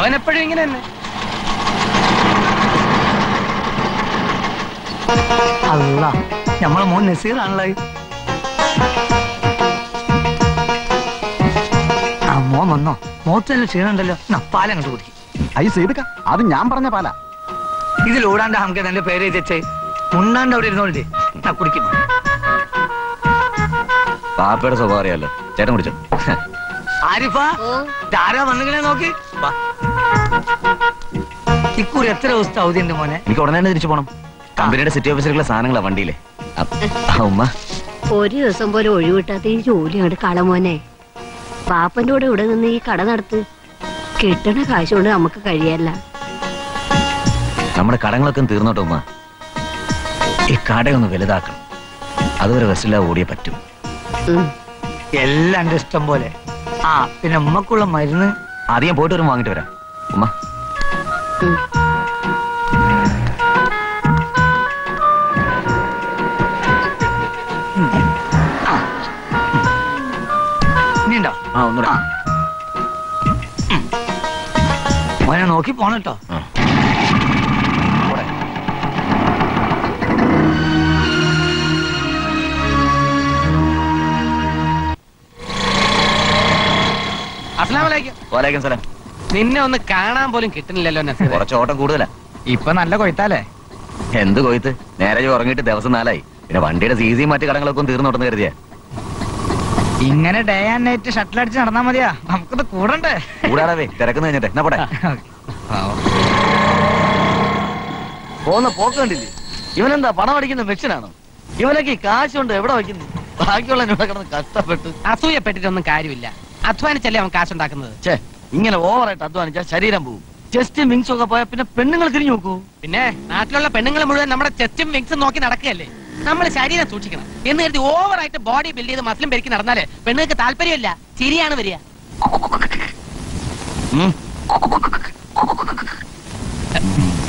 അവൻ എപ്പോഴും ഇങ്ങനെ തന്നെ അല്ല നമ്മളെ മോൻ നസീറാണല്ലോ ഇത്. ആ മോൻ വന്നോ മോത്തല്ല ക്ഷീണുണ്ടല്ലോ എന്നാ പാലം കണ്ടു കുടിക്കും അയ്യ സേതുക്ക അത് ഞാൻ പറഞ്ഞ പാല ഇതിൽ ഓടാണ്ട് നമുക്ക് എന്റെ പേര് വെച്ചേ ഉണ്ണാണ്ട് അവിടെ ഇരുന്നോളില്ലേ എന്നാ കുടിക്കുന്നു പാപ്പയുടെ സ്വഭാവം അറിയാലോ ചേട്ടൻ കുടിച്ചോ ആരിഫ ആരാ വന്നിങ്ങനെ നോക്കി വാ. ഇക്കുറി എത്ര ദിവസത്തെ അവധി ഉണ്ട് മോനെ എനിക്ക് ഉടനെ തന്നെ തിരിച്ചു പോണം കമ്പനിയുടെ സിറ്റി ഓഫീസിലുള്ള സാധനങ്ങളാ വണ്ടിയിലെ അ- ആ, ഉമ്മ ഒരു ദിവസം പോലെ ഒഴിവിട്ടാത്ത ഈ ജോലി അങ്ങോട്ട് കളമോനെ പാപ്പന്റെ കൂടെ ഇവിടെ നിന്ന് ഈ കട നടത്ത് കിട്ടണ കാശ് കൊണ്ട് നമുക്ക് കഴിയല്ല നമ്മുടെ കടങ്ങളൊക്കെ ഒന്ന് തീർന്നോട്ടെ ഉമ്മ ഈ കടയൊന്ന് വലുതാക്കണം അതുവരെ ബസ്സില്ലാ ഓടിയേ പറ്റും ഉം. എല്ലാം എന്റെ ഇഷ്ടം പോലെ ആ പിന്നെ ഉമ്മക്കുള്ള മരുന്ന് ആദ്യം പോയിട്ട് വരും വാങ്ങിട്ട് വരാം ഉമ്മ ഉം. ഇനിയുണ്ടോ ആ ഒന്നുകൂടെ ആ. ഉം. മോനെ നോക്കി പോണട്ടോ ആ. പോടെ. അസ്ലാം വലൈക്കും വാലേക്കും സലാം നിന്നെ ഒന്ന് കാണാൻ പോലും കിട്ടുന്നില്ലല്ലോ നസീർ കുറച്ച് ഓട്ടം കൂടുതലാ ഇപ്പൊ നല്ല കൊയ്ത്താലേ എന്ത് കൊയ്ത്ത് നേരെ ചൊവ്വെ ഉറങ്ങിയിട്ട് ദിവസം നാലായി പിന്നെ വണ്ടിയുടെ സി സി മറ്റു കടങ്ങളൊക്കെ ഒന്ന് തീർന്നോട്ടെന്ന് കരുതിയാ ഇങ്ങനെ ഡേ ആൻഡ് നൈറ്റ് ഷട്ടിൽ അടിച്ച് നടന്നാ മതിയാ നമുക്കത് കൂടണ്ടേ കൂടാതെ തിരക്കുന്ന കഴിഞ്ഞിട്ട് എന്നാ പോട്ടെ പോകുന്ന പോക്ക് കണ്ടില്ലേ ഇവനെന്താ പണം അടിക്കുന്ന മെഷീനാണോ ഇവനൊക്കെ ഈ കാശ് കൊണ്ട് എവിടെ വയ്ക്കുന്നു ബാക്കിയുള്ള ഇവിടെ കിടന്ന് കഷ്ടപ്പെട്ട് അസൂയപ്പെട്ടിട്ടൊന്നും കാര്യമില്ല അധ്വാനിച്ചല്ലേ അവൻ കാശുണ്ടാക്കുന്നത് ഛേ ഇങ്ങനെ ഓവറായിട്ട് അധ്വാനിച്ചാൽ ശരീരം പോവും ചെസ്റ്റും വിങ്സും ഒക്കെ പോയാൽ പിന്നെ പെണ്ണുങ്ങൾ തിരിഞ്ഞു നോക്കൂ പിന്നെ നാട്ടിലുള്ള പെണ്ണുങ്ങൾ മുഴുവൻ നമ്മുടെ ചെസ്റ്റും വിങ്സും നോക്കി നടക്കുകയല്ലേ നമ്മൾ ശരീരം സൂക്ഷിക്കണം എന്ന് കരുതി ഓവറായിട്ട് ബോഡി ബിൽഡ് ചെയ്ത് മസിലും പെരുക്കി നടന്നാല് പെണ്ണുങ്ങൾക്ക് താല്പര്യമില്ല ചിരിയാണ് വരിക ഉം.